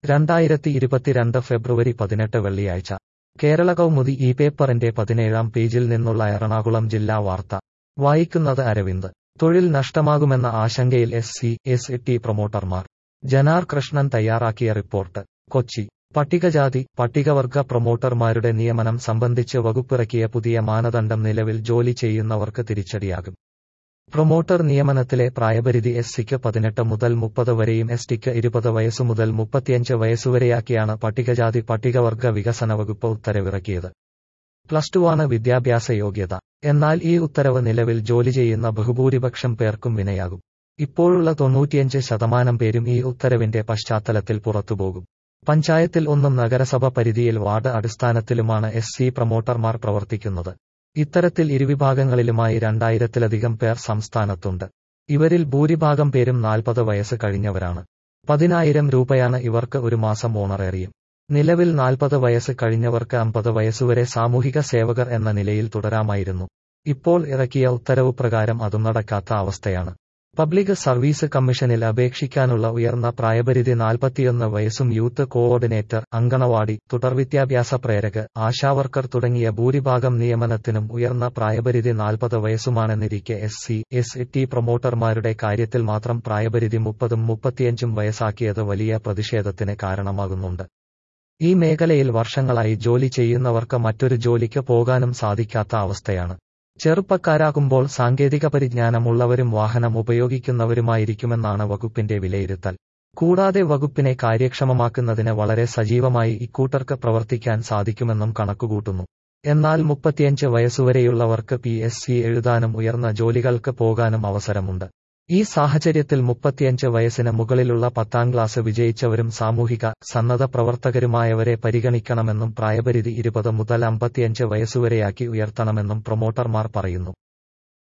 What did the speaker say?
രണ്ടായിരത്തി ഇരുപത്തിരണ്ട് ഫെബ്രുവരി പതിനെട്ട് വെള്ളിയാഴ്ച കേരള കൗമുദി ഈ പേപ്പറിന്റെ പതിനേഴാം പേജിൽ നിന്നുള്ള എറണാകുളം ജില്ലാ വാർത്ത വായിക്കുന്നത് അരവിന്ദ് തൊഴിൽ നഷ്ടമാകുമെന്ന ആശങ്കയിൽ എസ് സി എസ് ടി പ്രൊമോട്ടർമാർ ജനാർ കൃഷ്ണൻ തയ്യാറാക്കിയ റിപ്പോർട്ട് കൊച്ചി പട്ടികജാതി പട്ടികവർഗ പ്രൊമോട്ടർമാരുടെ നിയമനം സംബന്ധിച്ച് വകുപ്പിറക്കിയ പുതിയ മാനദണ്ഡം നിലവിൽ ജോലി ചെയ്യുന്നവർക്ക് തിരിച്ചടിയാകും പ്രൊമോട്ടർ നിയമനത്തിലെ പ്രായപരിധി എസ് സിക്ക് പതിനെട്ട് മുതൽ മുപ്പത് വരെയും എസ് ടിക്ക് ഇരുപത് വയസ്സു മുതൽ മുപ്പത്തിയഞ്ച് വയസ്സുവരെയാക്കിയാണ് പട്ടികജാതി പട്ടികവർഗ വികസന വകുപ്പ് ഉത്തരവിറക്കിയത് പ്ലസ് ടു ആണ് വിദ്യാഭ്യാസ യോഗ്യത എന്നാൽ ഈ ഉത്തരവ് നിലവിൽ ജോലി ചെയ്യുന്ന ബഹുഭൂരിപക്ഷം പേർക്കും വിനയാകും ഇപ്പോഴുള്ള തൊണ്ണൂറ്റിയഞ്ച് ശതമാനം പേരും ഈ ഉത്തരവിന്റെ പശ്ചാത്തലത്തിൽ പുറത്തുപോകും പഞ്ചായത്തിൽ ഒന്നും നഗരസഭ പരിധിയിൽ വാർഡ് അടിസ്ഥാനത്തിലുമാണ് എസ് സി പ്രൊമോട്ടർമാർ പ്രവർത്തിക്കുന്നത് ഇത്തരത്തിൽ ഇരുവിഭാഗങ്ങളിലുമായി രണ്ടായിരത്തിലധികം പേർ സംസ്ഥാനത്തുണ്ട് ഇവരിൽ ഭൂരിഭാഗം പേരും നാൽപ്പത് വയസ്സ് കഴിഞ്ഞവരാണ് പതിനായിരം രൂപയാണ് ഇവർക്ക് ഒരു മാസം ഓണറേറിയം നിലവിൽ നാൽപ്പത് വയസ്സ് കഴിഞ്ഞവർക്ക് അമ്പത് വയസ്സുവരെ സാമൂഹിക സേവകർ എന്ന നിലയിൽ തുടരാമായിരുന്നു ഇപ്പോൾ ഇറക്കിയ ഉത്തരവ് പ്രകാരം അതും നടക്കാത്ത അവസ്ഥയാണ് പബ്ലിക് സർവീസ് കമ്മീഷനിൽ അപേക്ഷിക്കാനുള്ള ഉയർന്ന പ്രായപരിധി നാൽപ്പത്തിയൊന്ന് വയസ്സും യൂത്ത് കോഓർഡിനേറ്റർ അങ്കണവാടി തുടർവിദ്യാഭ്യാസ പ്രേരക് ആശാവർക്കർ തുടങ്ങിയ ഭൂരിഭാഗം നിയമനത്തിനും ഉയർന്ന പ്രായപരിധി നാൽപ്പത് വയസ്സുമാണെന്നിരിക്കെ എസ് സി എസ് ടി പ്രൊമോട്ടർമാരുടെ കാര്യത്തിൽ മാത്രം പ്രായപരിധി മുപ്പതും മുപ്പത്തിയഞ്ചും വയസ്സാക്കിയത് വലിയ പ്രതിഷേധത്തിന് കാരണമാകുന്നുണ്ട് ഈ മേഖലയിൽ വർഷങ്ങളായി ജോലി ചെയ്യുന്നവർക്ക് മറ്റൊരു ജോലിക്ക് പോകാനും സാധിക്കാത്ത അവസ്ഥയാണ് ചെറുപ്പക്കാരാകുമ്പോൾ സാങ്കേതിക പരിജ്ഞാനമുള്ളവരും വാഹനം ഉപയോഗിക്കുന്നവരുമായിരിക്കുമെന്നാണ് വകുപ്പിന്റെ വിലയിരുത്തൽ കൂടാതെ വകുപ്പിനെ കാര്യക്ഷമമാക്കുന്നതിന് വളരെ സജീവമായി ഇക്കൂട്ടർക്ക് പ്രവർത്തിക്കാൻ സാധിക്കുമെന്നും കണക്കുകൂട്ടുന്നു എന്നാൽ മുപ്പത്തിയഞ്ച് വയസ്സുവരെയുള്ളവർക്ക് പി എസ് സി എഴുതാനും ഉയർന്ന ജോലികൾക്ക് പോകാനും അവസരമുണ്ട് ഈ സാഹചര്യത്തിൽ മുപ്പത്തിയഞ്ച് വയസ്സിന് മുകളിലുള്ള പത്താം ക്ലാസ് വിജയിച്ചവരും സാമൂഹിക സന്നദ്ധ പ്രവർത്തകരുമായവരെ പരിഗണിക്കണമെന്നും പ്രായപരിധി ഇരുപത് മുതൽ അമ്പത്തിയഞ്ച് വയസ്സുവരെയാക്കി ഉയർത്തണമെന്നും പ്രൊമോട്ടർമാർ പറയുന്നു